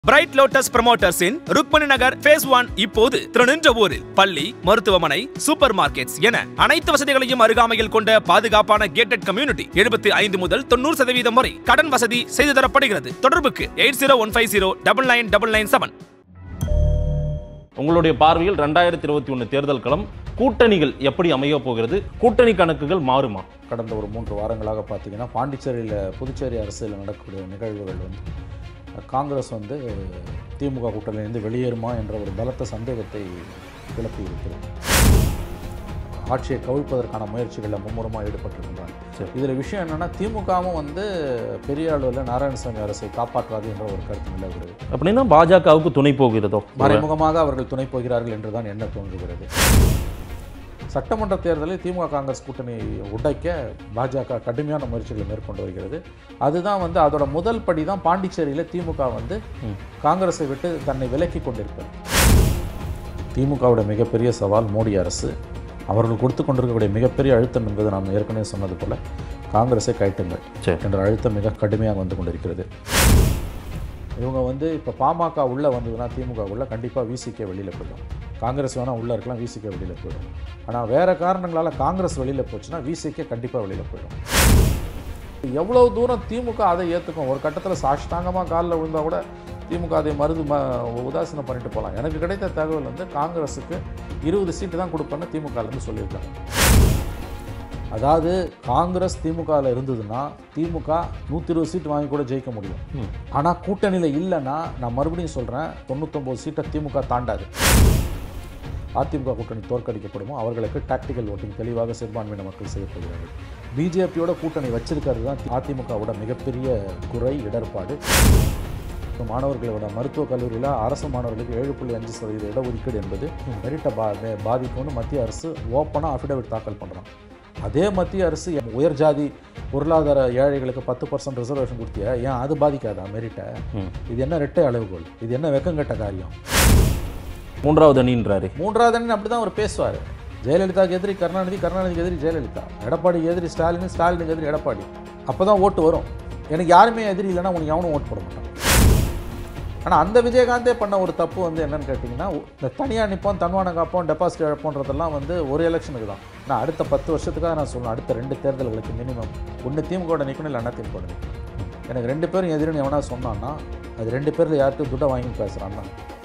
Bright lotus ப்ரமோட்டர்ஸின் Rukmani Nagar phase one இப்போது திருநின்ற ஊரில் பள்ளி மருத்துவமனை சூப்பர் மார்க்கெட்ஸ் என அனைத்து வசதிகளையும் அருகாமையில் கொண்ட பாதுகாப்பான கேட்டட் கம்யூனிட்டி எழுபத்தி ஐந்து முதல் தொண்ணூறு சதவீதம் வரை கடன் வசதி செய்து தரப்படுகிறது தொடர்புக்கு eight zero one five zero double nine double nine seven உங்களுடைய பார்வையில் ரெண்டாயிரத்தி இருபத்தி ஒன்று தேர்தல் களம் கூட்டணிகள் எப்படி அமைய போகிறது கூட்டணி கணக்குகள் மாறுமா கடந்த ஒரு மூன்று வாரங்களாக பார்த்தீங்கன்னா பாண்டிச்சேரியில் புதுச்சேரி அரசியல் நடக்கக்கூடிய நிகழ்வுகள் வந்து காங்கிரஸ் வந்து திமுக கூட்டணியிலிருந்து வெளியேறுமா என்ற ஒரு பலத்த சந்தேகத்தை கிளப்பி இருக்கிறது ஆட்சியை கவிழ்ப்பதற்கான முயற்சிகளில் மும்முரமாக ஈடுபட்டிருக்கின்றாங்க இதில் விஷயம் என்னென்னா திமுகவும் வந்து பெரிய அளவில் நாராயணசாமி அரசை காப்பாற்றாது என்ற ஒரு கருத்து நிலவுகிறது அப்படின்னா பாஜகவுக்கு துணை போகிறதோ மறைமுகமாக அவர்கள் துணை போகிறார்கள் என்றுதான் எண்ண தோன்றுகிறது சட்டமன்ற தேர்தலில் திமுக காங்கிரஸ் கூட்டணி உடைக்க பாஜக கடுமையான முயற்சிகளை மேற்கொண்டு வருகிறது அதுதான் வந்து அதோட முதல் படி தான் பாண்டிச்சேரியில் திமுக வந்து காங்கிரஸை விட்டு தன்னை விலக்கி கொண்டிருப்பது திமுகவோட மிகப்பெரிய சவால் மோடி அரசு அவர்கள் கொடுத்து கொண்டிருக்கக்கூடிய மிகப்பெரிய அழுத்தம் என்பது நாம் ஏற்கனவே சொன்னது போல காங்கிரஸை கைட்டுங்கள் சரி. என்ற அழுத்தம் மிக கடுமையாக வந்து கொண்டிருக்கிறது இவங்க வந்து இப்போ பாமக உள்ளே வந்ததுன்னா திமுக உள்ள கண்டிப்பாக விசிகே வெளியில் போயிடும் காங்கிரஸ் வேணால் உள்ளே இருக்கலாம் விசிகே வெளியில் போயிடும் ஆனால் வேறு காரணங்களால் காங்கிரஸ் வெளியில் போச்சுன்னா விசிகே கண்டிப்பாக வெளியில் போயிடும் எவ்வளோ தூரம் திமுக அதை ஏற்றுக்கும் ஒரு கட்டத்தில் சாஷ்டாங்கமாக காலில் விழுந்தா கூட திமுக அதை மருது ம உதாசீனம் பண்ணிட்டு போகலாம் எனக்கு கிடைத்த தகவல் வந்து காங்கிரஸுக்கு இருபது சீட்டு தான் கொடுப்பேன்னு திமுகலேருந்து சொல்லியிருக்காங்க அதாவது காங்கிரஸ் திமுகவில் இருந்ததுன்னா திமுக நூற்றி இருபது சீட் வாங்கி கூட ஜெயிக்க முடியும் ஆனால் கூட்டணியில் இல்லைன்னா நான் மறுபடியும் சொல்கிறேன் தொண்ணூத்தொம்பது சீட்டை திமுக தாண்டாது அதிமுக கூட்டணி தோற்கடிக்கப்படுமோ அவர்களுக்கு டாக்டிக்கல் ஓட்டிங் தெளிவாக சிறுபான்மையின மக்கள் செய்யப்படுகிறார்கள் பிஜேபியோட கூட்டணி வச்சிருக்கிறது தான் அதிமுகவோட மிகப்பெரிய குறை இடர்பாடு இப்போ மாணவர்களோட மருத்துவக் கல்லூரியில் அரசு மாணவர்களுக்கு ஏழு புள்ளி அஞ்சு சதவீத இடஒதுக்கீடு என்பது மெரிட்டை பா மே- பாதிக்கும்னு மத்திய அரசு ஓப்பனாக அஃபிடவிட் தாக்கல் பண்ணுறான் அதே மத்திய அரசு எம் உயர் ஜாதி பொருளாதார ஏழைகளுக்கு பத்து பர்சன்ட் ரிசர்வேஷன் கொடுத்திய ஏன் அது பாதிக்காதா மெரிட்டை இது என்ன ரெட்டை அளவுகோல் இது என்ன வெக்கங்கெட்ட காரியம் மூன்றாவது அணின்றாரு மூன்றாவது அண்ணன் அப்படி தான் அவர் பேசுவார் ஜெயலலிதாவுக்கு எதிரி கருணாநிதி கருணாநிதிக்கு எதிரி ஜெயலலிதா எடப்பாடிக்கு எதிரி ஸ்டாலின் ஸ்டாலினுக்கு எதிரி எடப்பாடி அப்போ தான் ஓட்டு வரும் எனக்கு யாருமே எதிரி இல்லைன்னா உனக்கு எவனும் ஓட்டு போட மாட்டான் ஆனால் அந்த விஜயகாந்தே பண்ண ஒரு தப்பு வந்து என்னன்னு கேட்டிங்கன்னா இந்த தனியாக நிற்போம் தன்மான காப்போம் டெபாசிட் இழப்போன்றதெல்லாம் வந்து ஒரு எலெக்ஷனுக்கு தான் நான் அடுத்த பத்து வருஷத்துக்காக நான் சொல்லணும் அடுத்த ரெண்டு தேர்தல்களுக்கு மினிமம் ஒன்று திமுக நிற்கணும் இல்லை அண்ணா திமுக நிற்கணும் எனக்கு ரெண்டு பேரும் எதிரின்னு எவனா சொன்னான்னா அது ரெண்டு பேரில் யார்கிட்டும் துட்டை வாங்கி பேசுகிறான்னா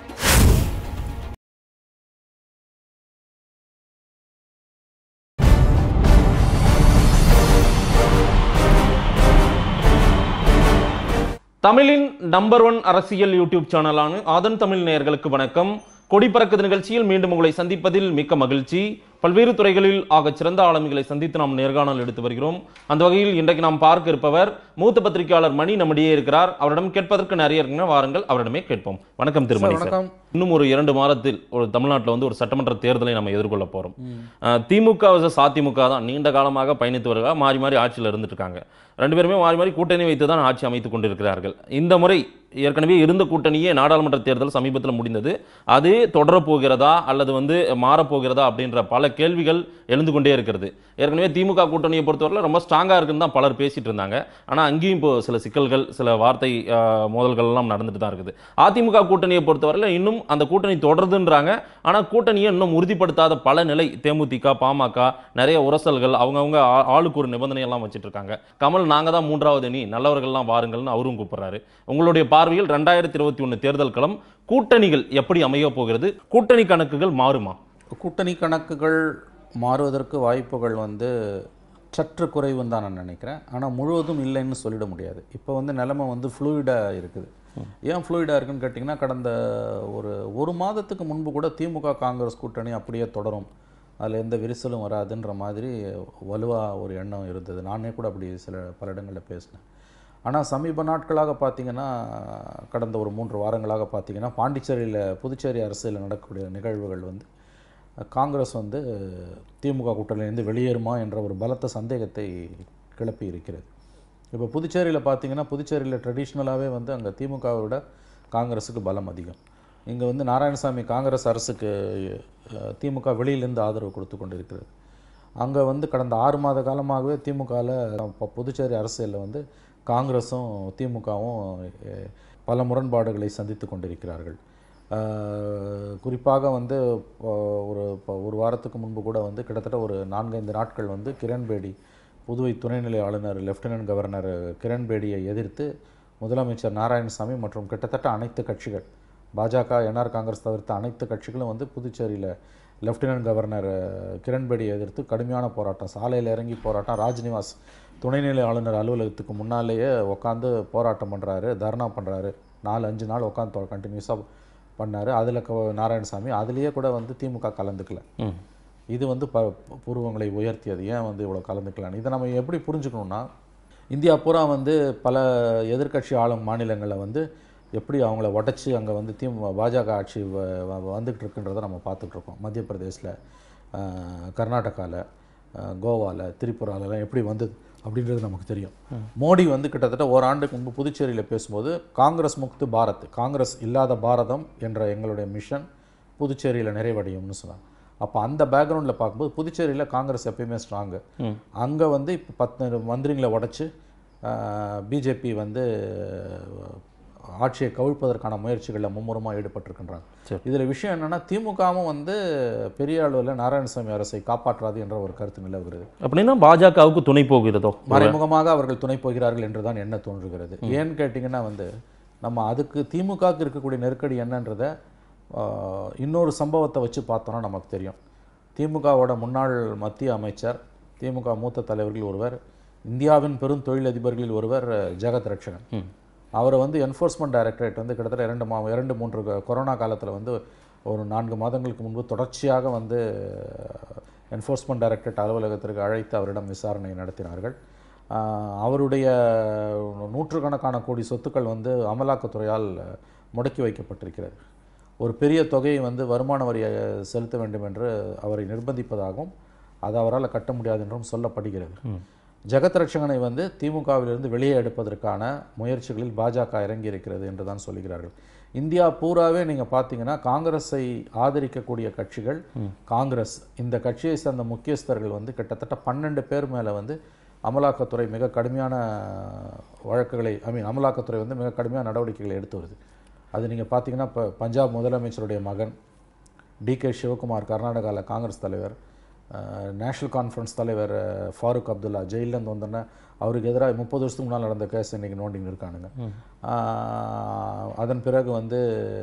தமிழின் நம்பர் ஒன் அரசியல் யூடியூப் சேனலான ஆதன் தமிழ் நேயர்களுக்கு வணக்கம் கொடி பறக்குது நிகழ்ச்சியில் மீண்டும் உங்களை சந்திப்பதில் மிக்க மகிழ்ச்சி பல்வேறு துறைகளில் ஆகச் சிறந்த ஆளுமைகளை சந்தித்து நாம் நேர்காணல் எடுத்து வருகிறோம் அந்த வகையில் இன்றைக்கு நாம் பார்க்க இருப்பவர் மூத்த பத்திரிகையாளர் மணி நம்மிடையே இருக்கிறார் அவரிடம் கேட்பதற்கு நிறைய இருக்குங்க வாருங்கள் அவரிடமே கேட்போம் வணக்கம் திருமணி சார் வணக்கம் இன்னும் ஒரு இரண்டு மாதத்தில் ஒரு தமிழ்நாட்டில் வந்து ஒரு சட்டமன்ற தேர்தலை நம்ம எதிர்கொள்ள போறோம் அஹ், திமுக vs அதிமுக தான் நீண்ட காலமாக பயணித்து வருகா மாறி மாறி ஆட்சியில் இருந்துட்டு இருக்காங்க ரெண்டு பேருமே மாறி மாறி கூட்டணி வைத்து தான் ஆட்சி அமைத்துக் கொண்டிருக்கிறார்கள் இந்த முறை ஏற்கனவே இருந்த கூட்டணியே நாடாளுமன்ற தேர்தல் சமீபத்தில் முடிந்தது அது தொடரப் போகிறதா அல்லது வந்து மாறப்போகிறதா அப்படின்ற பல கேள்விகள் எழுந்து கொண்டே இருக்கிறது ஏற்கனவே திமுக கூட்டணியை பொறுத்தவரையில் ரொம்ப ஸ்ட்ராங்காக இருக்குன்னு தான் பலர் பேசிட்டு இருந்தாங்க ஆனால் அங்கேயும் இப்போ சில சிக்கல்கள் சில வார்த்தை அஹ், மோதல்கள் எல்லாம் நடந்துட்டு தான் இருக்குது அதிமுக கூட்டணியை பொறுத்தவரையில் இன்னும் அந்த கூட்டணி தொடருதுன்றாங்க ஆனால் கூட்டணியை இன்னும் உறுதிப்படுத்தாத பல நிலை தேமுதிக பாமக நிறைய உரசல்கள் அவங்கவுங்க ஆ- ஆளுக்கு ஒரு நிபந்தனை எல்லாம் வச்சுட்டு இருக்காங்க கமல் நாங்கள் தான் மூன்றாவது அணி நல்லவர்கள்லாம் வாருங்கள்னு அவரும் கூப்பிடுறாரு உங்களுடைய பார்வையில் ரெண்டாயிரத்தி இருபத்தி ஒன்று தேர்தல் களம் கூட்டணிகள் எப்படி அமைய போகிறது கூட்டணி கணக்குகள் மாறுமா கூட்டணி கணக்குகள் மாறுவதற்கு வாய்ப்புகள் வந்து சற்று குறைவுன்னு தான் நான் நினைக்கிறேன் ஆனால் முழுவதும் இல்லைன்னு சொல்லிட முடியாது இப்போ வந்து நிலைமை வந்து ஃப்ளூயிடாக இருக்குது ஏன் ஃப்ளூயிடாக இருக்குன்னு கேட்டிங்கன்னா கடந்த ஒரு ஒரு மாதத்துக்கு முன்பு கூட திமுக காங்கிரஸ் கூட்டணி அப்படியே தொடரும் அதில் எந்த விரிசலும் வராதுன்ற மாதிரி வலுவாக ஒரு எண்ணம் இருந்தது நானே கூட அப்படி சில பல இடங்களில் பேசினேன் ஆனால் சமீப நாட்களாக பார்த்தீங்கன்னா கடந்த ஒரு மூன்று வாரங்களாக பார்த்தீங்கன்னா பாண்டிச்சேரியில் புதுச்சேரி அரசியல் நடக்கக்கூடிய நிகழ்வுகள் வந்து காங்கிரஸ் வந்து திமுக கூட்டணியிலிருந்து வெளியேறுமா என்ற ஒரு பலத்த சந்தேகத்தை கிளப்பி இருக்கிறது இப்போ புதுச்சேரியில் பார்த்தீங்கன்னா புதுச்சேரியில் ட்ரெடிஷ்னலாகவே வந்து அங்கே திமுகவை விட காங்கிரஸுக்கு பலம் அதிகம் இங்கே வந்து நாராயணசாமி காங்கிரஸ் அரசுக்கு அஹ், திமுக வெளியிலேருந்து ஆதரவு கொடுத்து கொண்டு இருக்கிறது அங்கே வந்து கடந்த ஆறு மாத காலமாகவே திமுகவில் இப்போ புதுச்சேரி அரசியலில் வந்து காங்கிரஸும் திமுகவும் பல முரண்பாடுகளை சந்தித்து கொண்டிருக்கிறார்கள் ஆஹ், குறிப்பாக வந்து இப்போ ஒரு இப்போ ஒரு வாரத்துக்கு முன்பு கூட வந்து கிட்டத்தட்ட ஒரு நான்கைந்து நாட்கள் வந்து கிரண்பேடி புதுவை துணைநிலை ஆளுநர் லெஃப்டினன்ட் கவர்னர் கிரண்பேடியை எதிர்த்து முதலமைச்சர் நாராயணசாமி மற்றும் கிட்டத்தட்ட அனைத்து கட்சிகள் பாஜக என்ஆர் காங்கிரஸ் தவிர்த்த அனைத்து கட்சிகளும் வந்து புதுச்சேரியில் லெஃப்டினன்ட் கவர்னர் அஹ், கிரண்பேடியை எதிர்த்து கடுமையான போராட்டம் சாலையில் இறங்கி போராட்டம் ராஜ்நிவாஸ் துணைநிலை ஆளுநர் அலுவலகத்துக்கு முன்னாலேயே உட்காந்து போராட்டம் பண்ணுறாரு தர்ணா பண்ணுறாரு நாலு அஞ்சு நாள் உட்காந்து கண்டினியூஸாக பண்ணார் அதில் நாராயணசாமி அதுலேயே கூட வந்து திமுக கலந்துக்கல ம் இது வந்து ப பூர்வங்களை உயர்த்தியது ஏன் வந்து இவ்வளோ கலந்துக்கலான்னு இதை நம்ம எப்படி புரிஞ்சுக்கணும்னா இந்தியா பூரா வந்து பல எதிர்க்கட்சி ஆளும் மாநிலங்களில் வந்து எப்படி அவங்கள உடச்சி அங்கே வந்து திமுக பாஜக ஆட்சி வ- வ- வந்துகிட்டு இருக்குன்றதை நம்ம பார்த்துட்டு இருக்கோம் மத்திய பிரதேசில் கர்நாடகாவில் கோவாவில் திரிபுராலலாம் எப்படி வந்தது அப்படின்றது நமக்கு தெரியும் மோடி வந்து கிட்டத்தட்ட ஓராண்டுக்கு முன்பு புதுச்சேரியில் பேசும்போது காங்கிரஸ் முக்து பாரத் காங்கிரஸ் இல்லாத பாரதம் என்ற எங்களுடைய மிஷன் புதுச்சேரியில் நிறைவடையும்னு சொன்னாங்க அப்போ அந்த பேக்ரவுண்டில் பார்க்கும்போது புதுச்சேரியில் காங்கிரஸ் எப்பயுமே ஸ்ட்ராங்கு அங்கே வந்து இப்போ பத்து மந்திரிங்களை உடச்சி பிஜேபி வந்து ஆட்சியை கவிழ்ப்பதற்கான முயற்சிகளில் மும்முரமாக ஈடுபட்டிருக்கின்றாங்க சரி. இதில் விஷயம் என்னென்னா திமுகவும் வந்து பெரிய அளவில் நாராயணசாமி அரசை காப்பாற்றாது என்ற ஒரு கருத்து நிலவுகிறது அப்படின்னா பாஜகவுக்கு துணை போகிறதோ மறைமுகமாக அவர்கள் துணை போகிறார்கள் என்று தான் என்ன தோன்றுகிறது ஏன்னு கேட்டிங்கன்னா வந்து நம்ம அதுக்கு திமுகவுக்கு இருக்கக்கூடிய நெருக்கடி என்னன்றதை ஆஹ், இன்னொரு சம்பவத்தை வச்சு பார்த்தோன்னா நமக்கு தெரியும் திமுகவோட முன்னாள் மத்திய அமைச்சர் திமுக மூத்த தலைவர்கள் ஒருவர் இந்தியாவின் பெரும் தொழிலதிபர்களில் ஒருவர் ஜெகத் ரட்சகன் அவரை வந்து என்ஃபோர்ஸ்மெண்ட் டைரக்டரேட் வந்து கிட்டத்தட்ட இரண்டு மா இரண்டு மூன்று கொ- கொரோனா காலத்தில் வந்து ஒரு நான்கு மாதங்களுக்கு முன்பு தொடர்ச்சியாக வந்து என்ஃபோர்ஸ்மெண்ட் டைரக்டரேட் அலுவலகத்திற்கு அழைத்து அவரிடம் விசாரணை நடத்தினார்கள் ஆஹ் அவருடைய நூற்றுக்கணக்கான கோடி சொத்துக்கள் வந்து அமலாக்கத்துறையால் முடக்கி வைக்கப்பட்டிருக்கிறது ஒரு பெரிய தொகையை வந்து வருமான வரியை செலுத்த வேண்டும் என்று அவரை நிர்பந்திப்பதாகவும் அது அவரால் கட்ட முடியாது என்றும் சொல்லப்படுகிறது ஜெகத் ரட்சகனை வந்து திமுகவிலிருந்து வெளியே எடுப்பதற்கான முயற்சிகளில் பாஜக இறங்கி இருக்கிறது என்று தான் சொல்லுகிறார்கள் இந்தியா பூராவே நீங்கள் பார்த்தீங்கன்னா காங்கிரஸை ஆதரிக்கக்கூடிய கட்சிகள் காங்கிரஸ் இந்த கட்சியை சேர்ந்த முக்கியஸ்தர்கள் வந்து கிட்டத்தட்ட பன்னெண்டு பேர் மேலே வந்து அமலாக்கத்துறை மிக கடுமையான வழக்குகளை ஐ மீன் அமலாக்கத்துறை வந்து மிக கடுமையான நடவடிக்கைகளை எடுத்து வருது அது நீங்கள் பார்த்தீங்கன்னா இப்போ பஞ்சாப் முதலமைச்சருடைய மகன் டிகே சிவகுமார் கர்நாடகாவில் காங்கிரஸ் தலைவர் அஹ், நேஷனல் கான்ஃபரன்ஸ் தலைவர் அஹ், ஃபாரூக் அப்துல்லா ஜெயிலேருந்து வந்தோன்னே அவருக்கு எதிராக முப்பது வருஷத்துக்கு முன்னால் நடந்த கேஸ் இன்றைக்கி நோண்டின்னு இருக்கானுங்க ஆஹ், அதன் பிறகு வந்து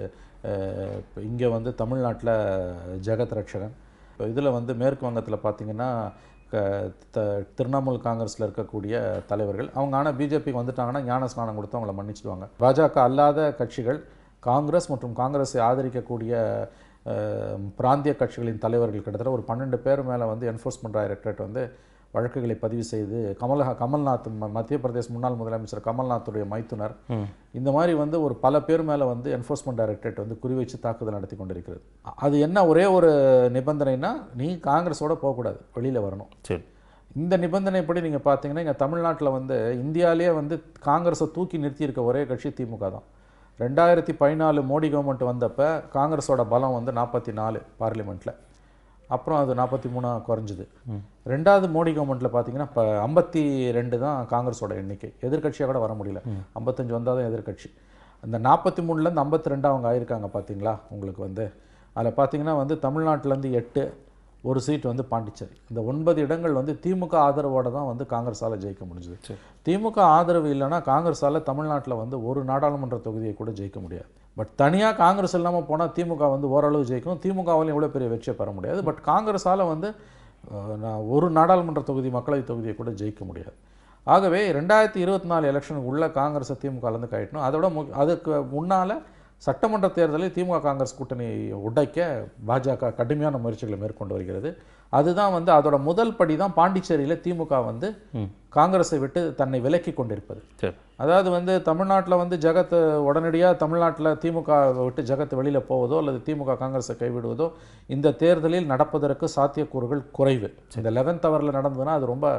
இங்கே வந்து தமிழ்நாட்டில் ஜெகத் ரட்சகன் இப்போ இதில் வந்து மேற்கு வங்கத்தில் பார்த்தீங்கன்னா க- த- திரிணாமுல் காங்கிரஸில் இருக்கக்கூடிய தலைவர்கள் அவங்க ஆனால் பிஜேபிக்கு வந்துட்டாங்கன்னா ஞான ஸ்நானம் கொடுத்து அவங்கள மன்னிச்சிடுவாங்க பாஜக அல்லாத கட்சிகள் காங்கிரஸ் மற்றும் காங்கிரஸை ஆதரிக்கக்கூடிய அஹ், பிராந்திய கட்சிகளின் தலைவர்கள் கிட்டத்தட்ட ஒரு பன்னெண்டு பேர் மேலே வந்து என்ஃபோர்ஸ்மெண்ட் டைரக்டரேட் வந்து வழக்குகளை பதிவு செய்து கமல்ஹா கமல்நாத் ம- மத்திய பிரதேஷ் முன்னாள் முதலமைச்சர் கமல்நாத்துடைய மைத்துனர் இந்த மாதிரி வந்து ஒரு பல பேர் மேலே வந்து என்ஃபோர்ஸ்மெண்ட் டைரக்டரேட் வந்து குறிவைச்சு தாக்குதல் நடத்தி கொண்டிருக்கிறது அ- அது என்ன ஒரே ஒரு நிபந்தனைனா நீ காங்கிரஸோட போகக்கூடாது வெளியில் வரணும் சரி இந்த நிபந்தனைப்படி நீங்கள் பார்த்தீங்கன்னா இங்கே தமிழ்நாட்டில் வந்து இந்தியாவிலேயே வந்து காங்கிரஸை தூக்கி நிறுத்தியிருக்க ஒரே கட்சி திமுக தான் ரெண்டாயிரத்தி பதினாலு மோடி கவர்மெண்ட் வந்தப்போ காங்கிரஸோட பலம் வந்து நாற்பத்தி நாலு பார்லிமெண்ட்டில் அப்புறம் அது நாற்பத்தி மூணாக குறைஞ்சிது ரெண்டாவது மோடி கவர்மெண்ட்டில் பார்த்தீங்கன்னா இப்போ ஐம்பத்தி ரெண்டு தான் காங்கிரஸோட எண்ணிக்கை எதிர்க்கட்சியாக கூட வர முடியல ஐம்பத்தஞ்சு வந்தால் தான் எதிர்க்கட்சி அந்த நாற்பத்தி மூணுலேருந்து ஐம்பத்தி ரெண்டு அவங்க ஆயிருக்காங்க பார்த்தீங்களா உங்களுக்கு வந்து அதில் பார்த்தீங்கன்னா வந்து தமிழ்நாட்டிலேருந்து எட்டு ஒரு சீட் வந்து பாண்டிச்சேரி இந்த ஒன்பது இடங்கள் வந்து திமுக ஆதரவோட தான் வந்து காங்கிரஸால் ஜெயிக்க முடிஞ்சுது திமுக ஆதரவு இல்லைன்னா காங்கிரஸால் தமிழ்நாட்டில் வந்து ஒரு நாடாளுமன்ற தொகுதியை கூட ஜெயிக்க முடியாது பட் தனியாக காங்கிரஸ் இல்லாமல் போனால் திமுக வந்து ஓரளவு ஜெயிக்கும் திமுகவாலையும் எவ்வளோ பெரிய வெற்றியை பெற முடியாது பட் காங்கிரஸால் வந்து அஹ், நான் ஒரு நாடாளுமன்ற தொகுதி மக்களவை தொகுதியை கூட ஜெயிக்க முடியாது ஆகவே ரெண்டாயிரத்தி இருபத்தி நாலு எலெக்ஷனுக்கு உள்ள காங்கிரஸை திமுகலேருந்து கழட்டணும் அதோட மு அதுக்கு முன்னால் சட்டமன்ற தேர்தலில் திமுக காங்கிரஸ் கூட்டணி உடைக்க பாஜக கடுமையான முயற்சிகளை மேற்கொண்டு வருகிறது அதுதான் வந்து அதோட முதல் படி தான் பாண்டிச்சேரியில் திமுக வந்து காங்கிரஸை விட்டு தன்னை விலக்கி கொண்டிருப்பது சரி அதாவது வந்து தமிழ்நாட்டில் வந்து ஜெகத் உடனடியாக தமிழ்நாட்டில் திமுக விட்டு ஜெகத் வெளியில் போவதோ அல்லது திமுக காங்கிரஸை கைவிடுவதோ இந்த தேர்தலில் நடப்பதற்கு சாத்தியக்கூறுகள் குறைவு இந்த லெவன்த் ஹவரில் நடந்ததுன்னா அது ரொம்ப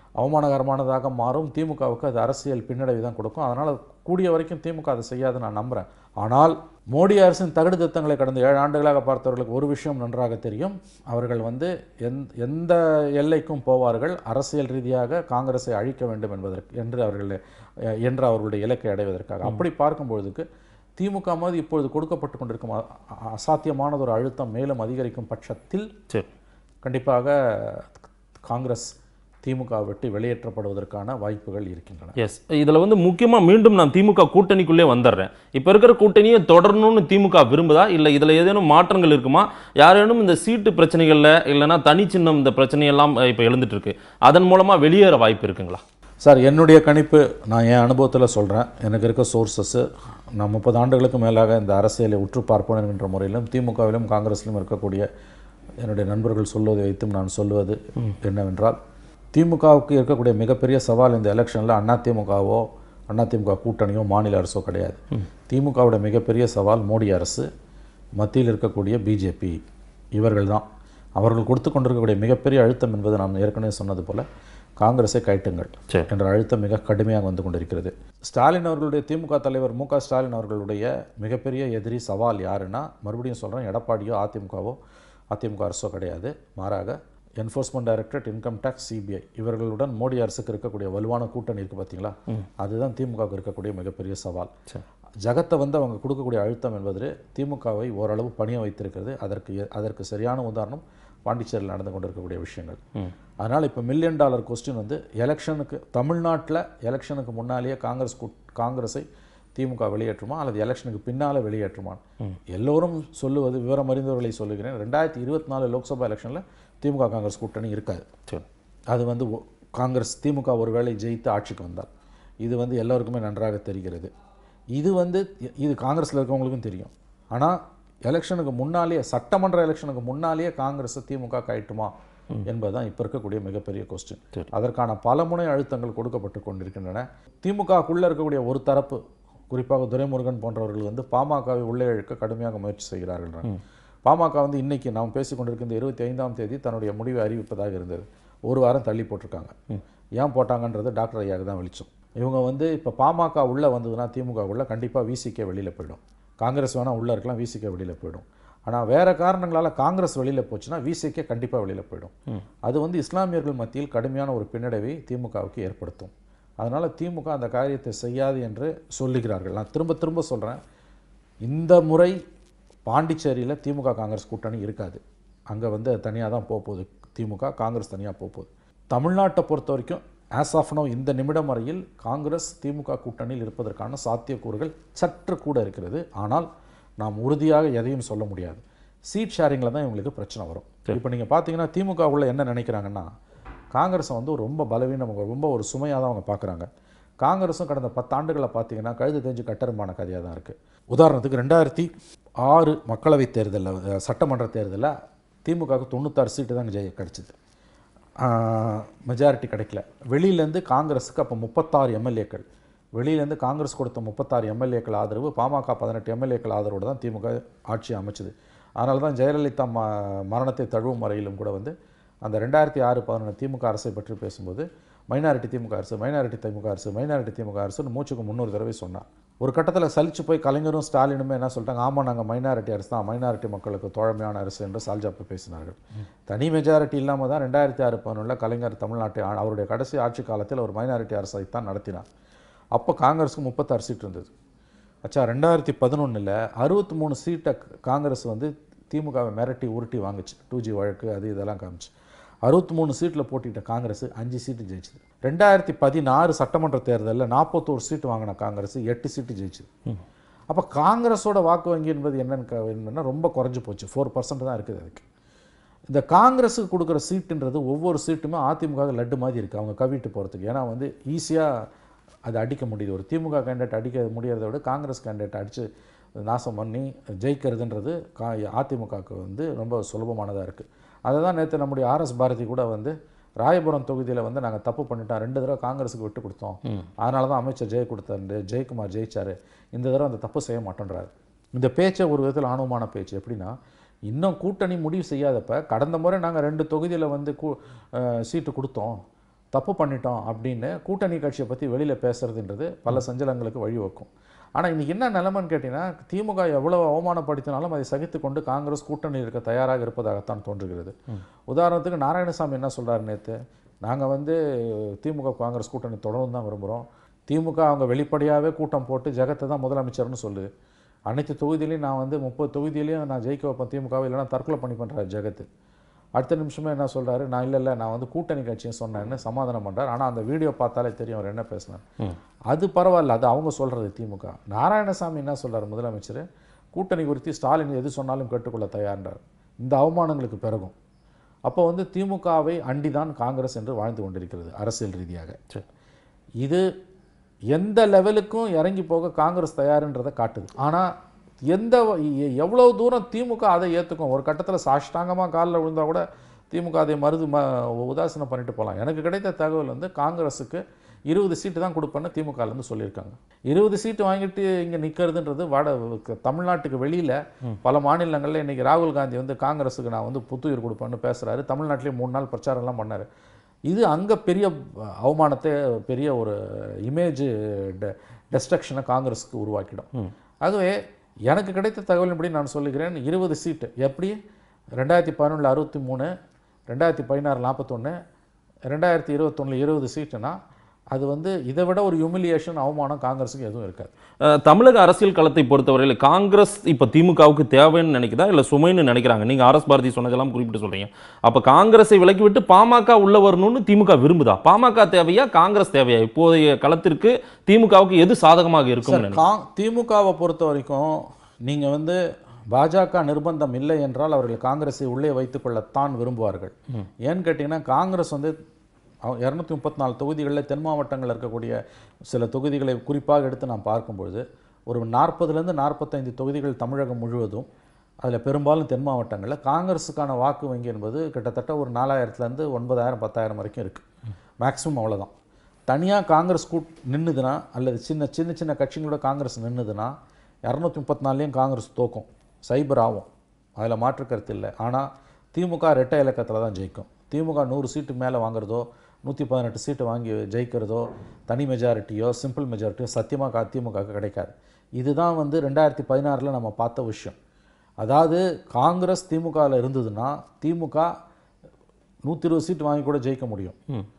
அவமானகரமானதாக மாறும் திமுகவுக்கு அது அரசியல் பின்னடைவு தான் கொடுக்கும் அதனால் கூடிய வரைக்கும் திமுக அதை செய்யாது நான் நம்புகிறேன் ஆனால் மோடி அரசின் தகுடு திட்டங்களை கடந்த ஏழு ஆண்டுகளாக பார்த்தவர்களுக்கு ஒரு விஷயம் நன்றாக தெரியும் அவர்கள் வந்து எந் எந்த எல்லைக்கும் போவார்கள் அரசியல் ரீதியாக காங்கிரஸை அழிக்க வேண்டும் என்பதற்கு என்று அவர்கள் அஹ், என்ற அவர்களுடைய இலக்கை அடைவதற்காக அப்படி பார்க்கும்பொழுதுக்கு திமுக மாதிரி இப்பொழுது கொடுக்கப்பட்டு கொண்டிருக்கும் அ- அ- அசாத்தியமானது ஒரு அழுத்தம் மேலும் அதிகரிக்கும் பட்சத்தில் சரி கண்டிப்பாக காங்கிரஸ் திமுக விட்டு வெளியேற்றப்படுவதற்கான வாய்ப்புகள் இருக்கின்றன எஸ் இதில் வந்து முக்கியமாக மீண்டும் நான் திமுக கூட்டணிக்குள்ளே வந்துடுறேன் இப்போ இருக்கிற கூட்டணியை தொடரணும்னு திமுக விரும்புதா இல்லை இதில் ஏதேனும் மாற்றங்கள் இருக்குமா யாரேனும் இந்த சீட்டு பிரச்சனைகளில் இல்லைன்னா தனி சின்னம் இந்த பிரச்சனையெல்லாம் இப்போ எழுந்துட்டு இருக்கு அதன் மூலமாக வெளியேற வாய்ப்பு இருக்குங்களா சார் என்னுடைய கணிப்பு நான் என் அனுபவத்தில் சொல்கிறேன் எனக்கு இருக்க சோர்சஸ்ஸு நான் முப்பது ஆண்டுகளுக்கு மேலாக இந்த அரசியலை உற்று பார்ப்போம் என்கின்ற முறையிலும் திமுகவிலும் காங்கிரஸிலும் இருக்கக்கூடிய என்னுடைய நண்பர்கள் சொல்வதை வைத்தும் நான் சொல்வது என்னவென்றால் திமுகவுக்கு இருக்கக்கூடிய மிகப்பெரிய சவால் இந்த எலெக்ஷனில் அதிமுகவோ அதிமுக கூட்டணியோ மாநில அரசோ கிடையாது திமுகவோட மிகப்பெரிய சவால் மோடி அரசு மத்தியில் இருக்கக்கூடிய பிஜேபி இவர்கள் தான் அவர்கள் கொடுத்து கொண்டிருக்கக்கூடிய மிகப்பெரிய அழுத்தம் என்பது நான் ஏற்கனவே சொன்னது போல காங்கிரஸை கைட்டுங்கள் சரி. என்ற அழுத்தம் மிக கடுமையாக வந்து கொண்டிருக்கிறது ஸ்டாலின் அவர்களுடைய திமுக தலைவர் மு க ஸ்டாலின் அவர்களுடைய மிகப்பெரிய எதிரி சவால் யாருன்னா மறுபடியும் சொல்கிறேன் எடப்பாடியோ அதிமுகவோ அதிமுக அரசோ கிடையாது மாறாக enforcement directorate income tax CBI இவர்களுடன் மோடி அரசுக்கு இருக்கக்கூடிய வலுவான கூட்டணி இருக்குது பார்த்தீங்களா அதுதான் திமுகவுக்கு இருக்கக்கூடிய மிகப்பெரிய சவால் ஜகத்தை வந்து அவங்க கொடுக்கக்கூடிய அழுத்தம் என்பது திமுகவை ஓரளவு பணிய வைத்திருக்கிறது அதற்கு எ- அதற்கு சரியான உதாரணம் பாண்டிச்சேரியில் நடந்து கொண்டிருக்கக்கூடிய விஷயங்கள் அதனால் இப்போ மில்லியன் டாலர் கொஸ்டின் வந்து எலெக்ஷனுக்கு தமிழ்நாட்டில் எலெக்ஷனுக்கு முன்னாலேயே காங்கிரஸ் கூட் காங்கிரஸை திமுக வெளியேற்றுமா அல்லது எலெக்ஷனுக்கு பின்னால் வெளியேற்றுமா எல்லோரும் சொல்லுவது விவரம் அறிந்தவர்களை சொல்லுகிறேன் ரெண்டாயிரத்தி இருபத்தி நாலு லோக்சபா எலெக்ஷனில் திமுக காங்கிரஸ் கூட்டணி இருக்காது சரி அது வந்து ஒ- காங்கிரஸ் திமுக ஒருவேளை ஜெயித்து ஆட்சிக்கு வந்தால் இது வந்து எல்லோருக்குமே நன்றாக தெரிகிறது இது வந்து இ- இது காங்கிரஸில் இருக்கவங்களுக்கும் தெரியும் ஆனால் எலெக்ஷனுக்கு முன்னாலேயே சட்டமன்ற எலெக்ஷனுக்கு முன்னாலேயே காங்கிரஸ் திமுக கைட்டுமா என்பதுதான் இப்போ இருக்கக்கூடிய மிகப்பெரிய கொஸ்டின் சரி. அதற்கான பல முனை அழுத்தங்கள் கொடுக்கப்பட்டு கொண்டிருக்கின்றன திமுகக்குள்ளே இருக்கக்கூடிய ஒரு தரப்பு குறிப்பாக துரைமுருகன் போன்றவர்கள் வந்து பாமகவை உள்ளே இழுக்க கடுமையாக முயற்சி செய்கிறார்கள் பாமக வந்து இன்னைக்கு நாம் பேசிக் கொண்டிருக்கிற இந்த இருபத்தி ஐந்தாம் தேதி தன்னுடைய முடிவை அறிவிப்பதாக இருந்தது ஒரு வாரம் தள்ளி போட்டிருக்காங்க ஏன் போட்டாங்கன்றது டாக்டர் ஐயாவுக்கு தான் வெளிச்சம் இவங்க வந்து இப்போ பாமக உள்ளே வந்ததுன்னா திமுக உள்ள கண்டிப்பாக விசிகே வெளியில் போயிடும் காங்கிரஸ் வேணால் உள்ளே இருக்கலாம் விசிகே வெளியில் போயிடும் ஆனால் வேறு காரணங்களால் காங்கிரஸ் வெளியில் போச்சுன்னா விசிகே கண்டிப்பாக வெளியில் போயிடும் அது வந்து இஸ்லாமியர்கள் மத்தியில் கடுமையான ஒரு பின்னடைவை திமுகவுக்கு ஏற்படுத்தும் அதனால் திமுக அந்த காரியத்தை செய்யாது என்று சொல்லுகிறார்கள் நான் திரும்ப திரும்ப சொல்கிறேன் இந்த முறை பாண்டிச்சேரியில் திமுக காங்கிரஸ் கூட்டணி இருக்காது அங்கே வந்து தனியாக தான் போக போகுது திமுக காங்கிரஸ் தனியாக போக போகுது தமிழ்நாட்டை பொறுத்த வரைக்கும் ஆஸ் ஆஃப் நோ இந்த நிமிடம் வரையில் காங்கிரஸ் திமுக கூட்டணியில் இருப்பதற்கான சாத்தியக்கூறுகள் சற்று கூட இருக்கிறது ஆனால் நாம் உறுதியாக எதையும் சொல்ல முடியாது சீட் ஷேரிங்கில் தான் இவங்களுக்கு பிரச்சனை வரும் இப்போ நீங்கள் பார்த்தீங்கன்னா திமுக உள்ள என்ன நினைக்கிறாங்கன்னா காங்கிரஸை வந்து ஒரு ரொம்ப பலவீனம் ரொம்ப ஒரு சுமையாக தான் அவங்க பார்க்குறாங்க காங்கிரஸும் கடந்த பத்தாண்டுகளை பார்த்தீங்கன்னா கழுது தெரிஞ்சு கட்டருமான கதையாக தான் இருக்குது உதாரணத்துக்கு ரெண்டாயிரத்தி ஆறு மக்களவைத் தேர்தலில் அஹ், சட்டமன்ற தேர்தலில் திமுகவுக்கு தொண்ணூத்தாறு சீட்டு தான் ஜெய கிடச்சிது மெஜாரிட்டி கிடைக்கல வெளியிலேருந்து காங்கிரஸுக்கு அப்போ முப்பத்தாறு எம்எல்ஏக்கள் வெளியிலேருந்து காங்கிரஸ் கொடுத்த முப்பத்தாறு எம்எல்ஏக்கள் ஆதரவு பாமக பதினெட்டு எம்எல்ஏக்கள் ஆதரவோடு தான் திமுக ஆட்சி அமைச்சது அதனால தான் ஜெயலலிதா ம மரணத்தை தழுவும் வரையிலும் கூட வந்து அந்த ரெண்டாயிரத்தி ஆறு பதினொன்று திமுக அரசை பற்றி பேசும்போது மைனாரிட்டி திமுக அரசு மைனாரிட்டி திமுக அரசு மைனாரிட்டி திமுக அரசுன்னு மூச்சுக்கு முந்நூறு தடவை சொன்னார் ஒரு கட்டத்தில் சலிச்சு போய் கலைஞரும் ஸ்டாலினுமே என்ன சொல்லிட்டாங்க ஆமாம் நாங்கள் மைனாரிட்டி அரசு தான் மைனாரிட்டி மக்களுக்கு தோழமையான அரசு என்று சால்ஜாப்பு பேசினார்கள் தனி மெஜாரிட்டி இல்லாமல் தான் ரெண்டாயிரத்தி ஆறு பதினொன்றில் கலைஞர் தமிழ்நாட்டை ஆ- அவருடைய கடைசி ஆட்சி காலத்தில் ஒரு மைனாரிட்டி அரசை தான் நடத்தினார் அப்போ காங்கிரஸுக்கு முப்பத்தாறு சீட் இருந்தது அச்சா ரெண்டாயிரத்தி பதினொன்றில் அறுபத்தி மூணு சீட்டை காங்கிரஸ் வந்து திமுகவை மிரட்டி உருட்டி வாங்குச்சு டூ ஜி வழக்கு அது இதெல்லாம் காமிச்சு அறுபத்தி மூணு சீட்டில் போட்டிட்ட காங்கிரஸ் அஞ்சு சீட்டு ஜெயிச்சுது ரெண்டாயிரத்தி பதினாறு சட்டமன்ற தேர்தலில் நாற்பத்தோரு சீட்டு வாங்கின காங்கிரஸ் எட்டு சீட்டு ஜெயிச்சுது அப்போ காங்கிரஸோட வாக்கு வங்கி என்பது என்னன்னு க- என்னன்னா ரொம்ப குறைஞ்சு போச்சு ஃபோர் பர்சன்ட் தான் இருக்குது அதுக்கு இந்த காங்கிரஸுக்கு கொடுக்குற சீட்டுன்றது ஒவ்வொரு சீட்டுமே அதிமுக லட்டு மாதிரி இருக்குது அவங்க கவிட்டு போகிறதுக்கு ஏன்னா வந்து ஈஸியாக அதை அடிக்க முடியுது ஒரு திமுக கேண்டிடேட் அடிக்க முடியறதை விட காங்கிரஸ் கேண்டிடேட் அடித்து நாசம் பண்ணி ஜெயிக்கிறதுன்றது கா அதிமுகவுக்கு வந்து ரொம்ப சுலபமானதாக இருக்குது அதை தான் நேற்று நம்முடைய ஆர்எஸ் பாரதி கூட வந்து ராயபுரம் தொகுதியில் வந்து நாங்கள் தப்பு பண்ணிட்டோம் ரெண்டு தடவை காங்கிரஸுக்கு விட்டு கொடுத்தோம் அதனால தான் அமைச்சர் ஜெய கொடுத்தாரு ஜெயக்குமார் ஜெயிச்சாரு இந்த தடவை அந்த தப்பு செய்ய மாட்டேன்றாரு இந்த பேச்சை ஒரு விதத்தில் ஆணவமான பேச்சு எப்படின்னா இன்னும் கூட்டணி முடிவு செய்யாதப்ப கடந்த முறை நாங்கள் ரெண்டு தொகுதியில் வந்து கூ அஹ், சீட்டு கொடுத்தோம் தப்பு பண்ணிட்டோம் அப்படின்னு கூட்டணி கட்சியை பற்றி வெளியில் பேசுறதுன்றது பல சஞ்சலங்களுக்கு வழிவகுக்கும் ஆனால் இன்னைக்கு என்ன நிலைமைன்னு கேட்டிங்கன்னா திமுக எவ்வளவு அவமானப்படுத்தினாலும் அதை சகித்து கொண்டு காங்கிரஸ் கூட்டணி இருக்க தயாராக இருப்பதாகத்தான் தோன்றுகிறது உதாரணத்துக்கு நாராயணசாமி என்ன சொல்றாரு நேற்று நாங்கள் வந்து திமுக காங்கிரஸ் கூட்டணி தொடர்ந்து தான் விரும்புகிறோம் திமுக அவங்க வெளிப்படையாகவே கூட்டம் போட்டு ஜெகத்தை தான் முதலமைச்சர்னு சொல்லு அனைத்து தொகுதியிலையும் நான் வந்து முப்பது தொகுதியிலையும் நான் ஜெயிக்க வைப்பேன் திமுகவை இல்லைன்னா தற்கொலை பண்ணி பண்ணுறாரு ஜெகத்து அடுத்த நிமிஷமே என்ன சொல்றாரு நான் இல்லை இல்லை நான் வந்து கூட்டணி கட்சியும் சொன்னேன்னு சமாதானம் பண்றாரு ஆனால் அந்த வீடியோ பார்த்தாலே தெரியும் அவர் என்ன பேசினார் அது பரவாயில்ல அது அவங்க சொல்றது திமுக நாராயணசாமி என்ன சொல்றாரு முதலமைச்சர் கூட்டணி குறித்து ஸ்டாலின் எது சொன்னாலும் கேட்டுக்கொள்ள தயார்ன்றார் இந்த அவமானங்களுக்கு பிறகும் அப்போ வந்து திமுகவை அண்டிதான் காங்கிரஸ் என்று வாழ்ந்து கொண்டிருக்கிறது அரசியல் ரீதியாக இது எந்த லெவலுக்கும் இறங்கி போக காங்கிரஸ் தயாருன்றதை காட்டுது ஆனால் எந்த எ- எவ்வளவு தூரம் திமுக அதை ஏற்றுக்கும் ஒரு கட்டத்தில் சாஷ்டாங்கமாக காலில் விழுந்தா கூட திமுக அதை மருது ம உதாசீனம் பண்ணிட்டு போகலாம் எனக்கு கிடைத்த தகவல் வந்து காங்கிரஸுக்கு இருபது சீட்டு தான் கொடுப்பேன்னு திமுகலேருந்து சொல்லியிருக்காங்க இருபது சீட்டு வாங்கிட்டு இங்கே நிற்கிறதுன்றது வட க- தமிழ்நாட்டுக்கு வெளியில் பல மாநிலங்களில் இன்றைக்கி ராகுல் காந்தி வந்து காங்கிரஸுக்கு நான் வந்து புத்துயிர் கொடுப்பேன்னு பேசுகிறாரு தமிழ்நாட்டிலே மூணு நாள் பிரச்சாரம்லாம் பண்ணார் இது அங்கே பெரிய அவமானத்தை பெரிய ஒரு இமேஜ் டெஸ்ட்ரக்ஷனை காங்கிரஸுக்கு உருவாக்கிடும் ஆகவே எனக்கு கிடைத்த தகவலின்படி நான் சொல்லுகிறேன் இருபது சீட்டு எப்படி ரெண்டாயிரத்தி பதினொன்றில் அறுபத்தி மூணு ரெண்டாயிரத்தி பதினாறு நாற்பத்தொன்று ரெண்டாயிரத்தி இருபத்தொன்னில் இருபது சீட்டுனா அது வந்து இதை விட ஒரு ஹியூமிலியேஷன் அவமானம் காங்கிரஸுக்கு எதுவும் இருக்காது அஹ், தமிழக அரசியல் களத்தை பொறுத்தவரையில் காங்கிரஸ் இப்போ திமுகவுக்கு தேவைன்னு நினைக்குதா இல்லை சுமைன்னு நினைக்கிறாங்க நீங்கள் ஆர்எஸ் பாரதி சொன்னதெல்லாம் குறிப்பிட்டு சொல்றீங்க அப்போ காங்கிரஸை விலக்கி விட்டு பாமக உள்ள வரணும்னு திமுக விரும்புதா பாமக தேவையா காங்கிரஸ் தேவையா இப்போதைய களத்திற்கு திமுகவுக்கு எது சாதகமாக இருக்கும் சார் கா திமுகவை பொறுத்த வரைக்கும் நீங்கள் வந்து பாஜக நிர்பந்தம் இல்லை என்றால் அவர்கள் காங்கிரஸை உள்ளே வைத்துக்கொள்ளத்தான் விரும்புவார்கள் ஏன்னு கேட்டிங்கன்னா காங்கிரஸ் வந்து இரநூத்தி முப்பத்தி நாலு தொகுதிகளில் தென் மாவட்டங்களில் இருக்கக்கூடிய சில தொகுதிகளை குறிப்பாக எடுத்து நாம் பார்க்கும்பொழுது ஒரு நாற்பதுலேருந்து நாற்பத்தைந்து தொகுதிகள் தமிழகம் முழுவதும் அதில் பெரும்பாலும் தென் மாவட்டங்களில் காங்கிரஸுக்கான வாக்கு வங்கி என்பது கிட்டத்தட்ட ஒரு நாலாயிரத்துலேருந்து ஒன்பதாயிரம் பத்தாயிரம் வரைக்கும் இருக்குது மேக்ஸிமம் அவ்வளோதான் தனியாக காங்கிரஸ் கூட் நின்றுதுன்னா அல்லது சின்ன சின்ன சின்ன கட்சிகளோட காங்கிரஸ் நின்றுதுன்னா இரநூத்தி முப்பத்தி நாலுலேயும் காங்கிரஸ் தோக்கும் சைபர் ஆகும் அதில் மாற்று கருத்து இல்லை ஆனால் திமுக ரெட்டை இலக்கத்தில் தான் ஜெயிக்கும் திமுக நூறு சீட்டு மேலே வாங்குறதோ நூற்றி பதினெட்டு சீட்டு வாங்கி ஜெயிக்கிறதோ தனி மெஜாரிட்டியோ சிம்பிள் மெஜாரிட்டியோ சத்தியமாக திமுகவுக்கு கிடைக்காது இதுதான் வந்து ரெண்டாயிரத்தி பதினாறில் நம்ம பார்த்த விஷயம் அதாவது காங்கிரஸ் திமுகவில் இருந்ததுன்னா திமுக நூற்றி இருபது சீட்டு வாங்கி கூட ஜெயிக்க முடியும்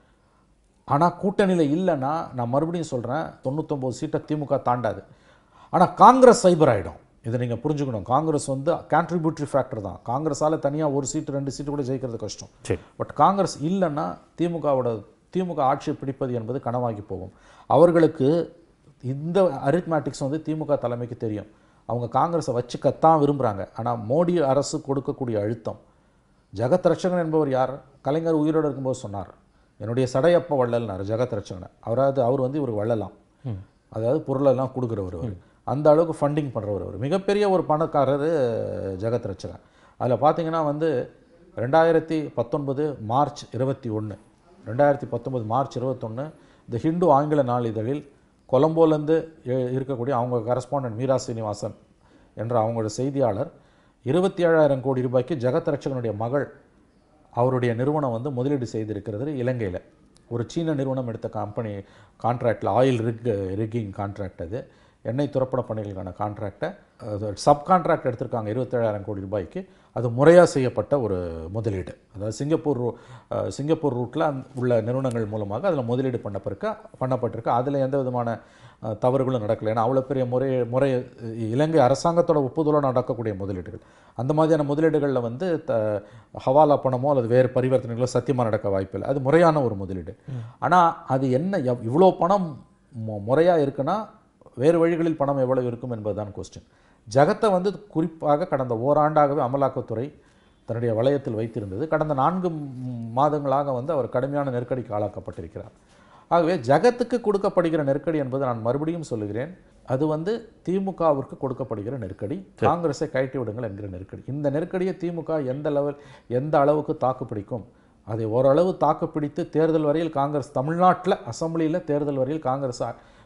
ஆனால் கூட்டணியில் இல்லைன்னா நான் மறுபடியும் சொல்கிறேன் தொண்ணூத்தொம்பது சீட்டை திமுக தாண்டாது ஆனால் காங்கிரஸ் சைபர் ஆகிடும் இதை நீங்கள் புரிஞ்சுக்கணும் காங்கிரஸ் வந்து கான்ட்ரிபியூட்டரி ஃபேக்டர் தான் காங்கிரஸால் தனியாக ஒரு சீட்டு ரெண்டு சீட்டு கூட ஜெயிக்கிறது கஷ்டம் சரி பட் காங்கிரஸ் இல்லைன்னா திமுகவோட திமுக ஆட்சியை பிடிப்பது என்பது கனவாகி போகும் அவர்களுக்கு இந்த அரித்மேட்டிக்ஸ் வந்து திமுக தலைமைக்கு தெரியும் அவங்க காங்கிரஸை வச்சுக்கத்தான் விரும்புகிறாங்க ஆனால் மோடி அரசு கொடுக்கக்கூடிய அழுத்தம் ஜெகத் ரட்சகன் என்பவர் யார் கலைஞர் உயிரோடு இருக்கும்போது சொன்னார் என்னுடைய சடையப்ப வள்ளல்னார் ஜெகத் ரட்சகனை அவராது அவர் வந்து இவருக்கு வள்ளலாம் அதாவது பொருளெல்லாம் கொடுக்குறவர் அவர் அந்த அளவுக்கு ஃபண்டிங் பண்ணுறவர் அவர் மிகப்பெரிய ஒரு பணக்காரர் ஜெகத் ரட்சகன் அதில் பார்த்தீங்கன்னா வந்து ரெண்டாயிரத்தி பத்தொன்பது மார்ச் இருபத்தி ஒன்று ரெண்டாயிரத்தி பத்தொன்பது மார்ச் இருபத்தொன்று தி ஹிந்து ஆங்கில நாளிதழில் கொலம்போலேருந்து இருக்கக்கூடிய அவங்க கரஸ்பாண்டன்ட் மீரா சீனிவாசன் என்ற அவங்களோட செய்தியாளர் இருபத்தி ஏழாயிரம் கோடி ரூபாய்க்கு ஜெகத் ரட்சகனுடைய மகள் அவருடைய நிறுவனம் வந்து முதலீடு செய்திருக்கிறது இலங்கையில் ஒரு சீன நிறுவனம் எடுத்த கம்பெனி கான்ட்ராக்டில் ஆயில் ரிக் ரிக்கிங் கான்ட்ராக்ட் அது எண்ணெய் துறப்பட பணிகளுக்கான கான்ட்ராக்டை சப் கான்ட்ராக்ட் எடுத்திருக்காங்க இருபத்தேழாயிரம் கோடி ரூபாய்க்கு அது முறையாக செய்யப்பட்ட ஒரு முதலீடு அதாவது சிங்கப்பூர் ரூ- அஹ், சிங்கப்பூர் ரூட்டில் உள்ள நிறுவனங்கள் மூலமாக அதில் முதலீடு பண்ணப்பட்டிருக்க பண்ணப்பட்டிருக்கு அதில் எந்த விதமான அஹ், தவறுகளும் நடக்கலை ஏன்னா அவ்வளோ பெரிய முறை முறை இலங்கை அரசாங்கத்தோட ஒப்புதலோடு நடக்கக்கூடிய முதலீடுகள் அந்த மாதிரியான முதலீடுகளில் வந்து த ஹவாலா பணமோ அல்லது வேறு பரிவர்த்தனைகளோ சத்தியமாக நடக்க வாய்ப்பில்லை அது முறையான ஒரு முதலீடு ஆனால் அது என்ன எவ்- இவ்வளோ பணம் முறையாக இருக்குன்னா வேறு வழிகளில் பணம் எவ்வளவு இருக்கும் என்பதுதான் கொஸ்டின் ஜகத்தை வந்து குறிப்பாக கடந்த ஓராண்டாகவே அமலாக்கத்துறை தன்னுடைய வளையத்தில் வைத்திருந்தது கடந்த நான்கு ம், மாதங்களாக வந்து அவர் கடுமையான நெருக்கடிக்கு ஆளாக்கப்பட்டிருக்கிறார் ஆகவே ஜகத்துக்கு கொடுக்கப்படுகிற நெருக்கடி என்பது நான் மறுபடியும் சொல்லுகிறேன் அது வந்து திமுகவிற்கு கொடுக்கப்படுகிற நெருக்கடி காங்கிரஸை கழட்டி விடுங்கள் என்கிற நெருக்கடி இந்த நெருக்கடியை திமுக எந்த லெவல் எந்த அளவுக்கு தாக்குப்பிடிக்கும் அதை ஓரளவு தாக்குப்பிடித்து தேர்தல் வரையில் காங்கிரஸ் தமிழ்நாட்டில் அசெம்பிளியில் தேர்தல் வரையில் காங்கிரஸ் ஆ-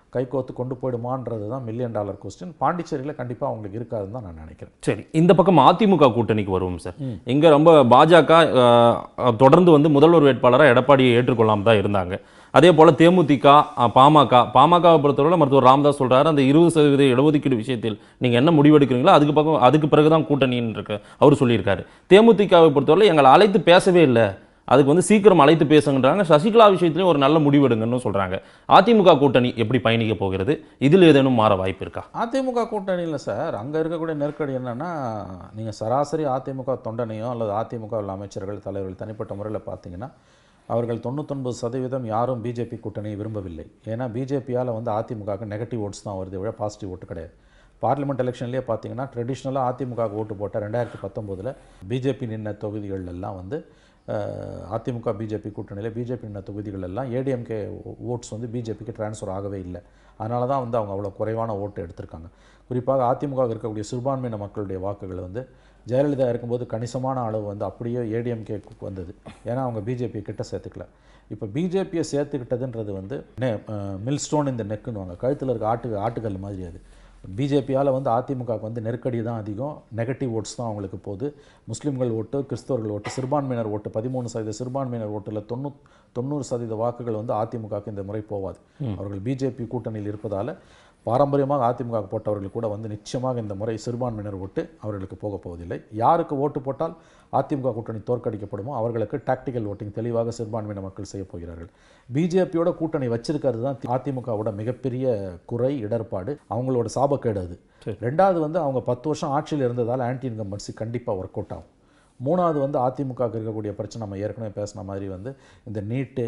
கைகோத்து கொண்டு போயிடுமான்றது தான் மில்லியன் டாலர் கொஸ்டின் பாண்டிச்சேரியில் கண்டிப்பாக அவங்களுக்கு இருக்காதுன்னு தான் நான் நினைக்கிறேன் சரி இந்த பக்கம் அதிமுக கூட்டணிக்கு வருவோம் சார் இங்க ரொம்ப பாஜக அஹ், தொடர்ந்து வந்து முதல்வர் வேட்பாளராக எடப்பாடியை ஏற்றுக்கொள்ளாம தான் இருந்தாங்க அதே போல தேமுதிக அஹ், பாமக பாமகவை பொறுத்தவரை மருத்துவர் ராமதாஸ் சொல்றாரு அந்த இருபது சதவீத இடஒதுக்கீடு விஷயத்தில் நீங்க என்ன முடிவெடுக்கிறீங்களோ அதுக்கு பக்கம் அதுக்கு பிறகுதான் கூட்டணின்னு இருக்கு அவர் சொல்லியிருக்காரு தேமுதிகவை பொறுத்தவரை எங்களை அழைத்து பேசவே இல்லை அதுக்கு வந்து சீக்கிரம் அழைத்து பேசுங்கன்றாங்க சசிகலா விஷயத்திலையும் ஒரு நல்ல முடிவெடுங்கன்னு சொல்றாங்க அதிமுக கூட்டணி எப்படி பயணிக்க போகிறது இதில் ஏதேனும் மாற வாய்ப்பு இருக்கா அதிமுக கூட்டணியில் சார் அங்கே இருக்கக்கூடிய நெருக்கடி என்னன்னா நீங்கள் சராசரி அதிமுக தொண்டனையோ அல்லது அதிமுக உள்ள அமைச்சர்கள் தலைவர்கள் தனிப்பட்ட முறையில் பார்த்தீங்கன்னா அவர்கள் தொண்ணூத்தொன்பது சதவீதம் யாரும் பிஜேபி கூட்டணியை விரும்பவில்லை ஏன்னா பிஜேபியால் வந்து அதிமுகவுக்கு நெகட்டிவ் ஓட்ஸ் தான் வருது விட பாசிட்டிவ் ஓட்டு கிடையாது பார்லிமெண்ட் எலெக்ஷன்லேயே பார்த்தீங்கன்னா ட்ரெடிஷ்னலாக அதிமுக ஓட்டு போட்ட ரெண்டாயிரத்தி பத்தொம்போதில் பிஜேபி நின்ன தொகுதிகள் எல்லாம் வந்து அஹ், அதிமுக பிஜேபி கூட்டணியில் பிஜேபி நின்ன தொகுதிகள் எல்லாம் ஏடிஎம்கே ஓட்ஸ் வந்து பிஜேபிக்கு ட்ரான்ஸ்ஃபர் ஆகவே இல்லை அதனால தான் வந்து அவங்க அவ்வளோ குறைவான ஓட்டு எடுத்திருக்காங்க குறிப்பாக அதிமுக இருக்கக்கூடிய சிறுபான்மையின மக்களுடைய வாக்குகள் வந்து ஜெயலலிதா இருக்கும்போது கணிசமான அளவு வந்து அப்படியே ஏடிஎம்கே வந்தது ஏன்னா அவங்க பிஜேபி கிட்ட சேர்த்துக்கல இப்போ பிஜேபியை சேர்த்துக்கிட்டதுன்றது வந்து மில் ஸ்டோன் இந்த நெக்குன்னுவாங்க கழுத்தில் இருக்க ஆட்டு ஆட்டுக்கல் மாதிரி அது பிஜேபியால் வந்து அதிமுகவுக்கு வந்து நெருக்கடி தான் அதிகம் நெகட்டிவ் ஓட்ஸ் தான் அவங்களுக்கு போகுது முஸ்லீம்கள் ஓட்டு கிறிஸ்தவர்கள் ஓட்டு சிறுபான்மையினர் ஓட்டு பதிமூணு சதவீத சிறுபான்மையினர் ஓட்டில் தொண்ணூ தொண்ணூறு சதவீத வாக்குகள் வந்து அதிமுகவுக்கு இந்த முறை போவாது அவர்கள் பிஜேபி கூட்டணியில் இருப்பதால் பாரம்பரியமாக அதிமுக போட்டவர்கள் கூட வந்து நிச்சயமாக இந்த முறை சிறுபான்மையினர் ஓட்டு அவர்களுக்கு போக போவதில்லை யாருக்கு ஓட்டு போட்டால் அதிமுக கூட்டணி தோற்கடிக்கப்படுமோ அவர்களுக்கு டாக்டிக்கல் ஓட்டிங் தெளிவாக சிறுபான்மையின மக்கள் செய்ய போகிறார்கள் பிஜேபியோட கூட்டணி வச்சிருக்கிறது தான் அதிமுகவோட மிகப்பெரிய குறை இடர்பாடு அவங்களோட சாபக்கேடு அது ரெண்டாவது வந்து அவங்க பத்து வருஷம் ஆட்சியில் இருந்ததால் ஆன்டி இன்கம்பன்சி கண்டிப்பாக ஒர்க் அவுட் ஆகும் மூணாவது வந்து அதிமுகவுக்கு இருக்கக்கூடிய பிரச்சனை நம்ம ஏற்கனவே பேசின மாதிரி வந்து இந்த நீட்டு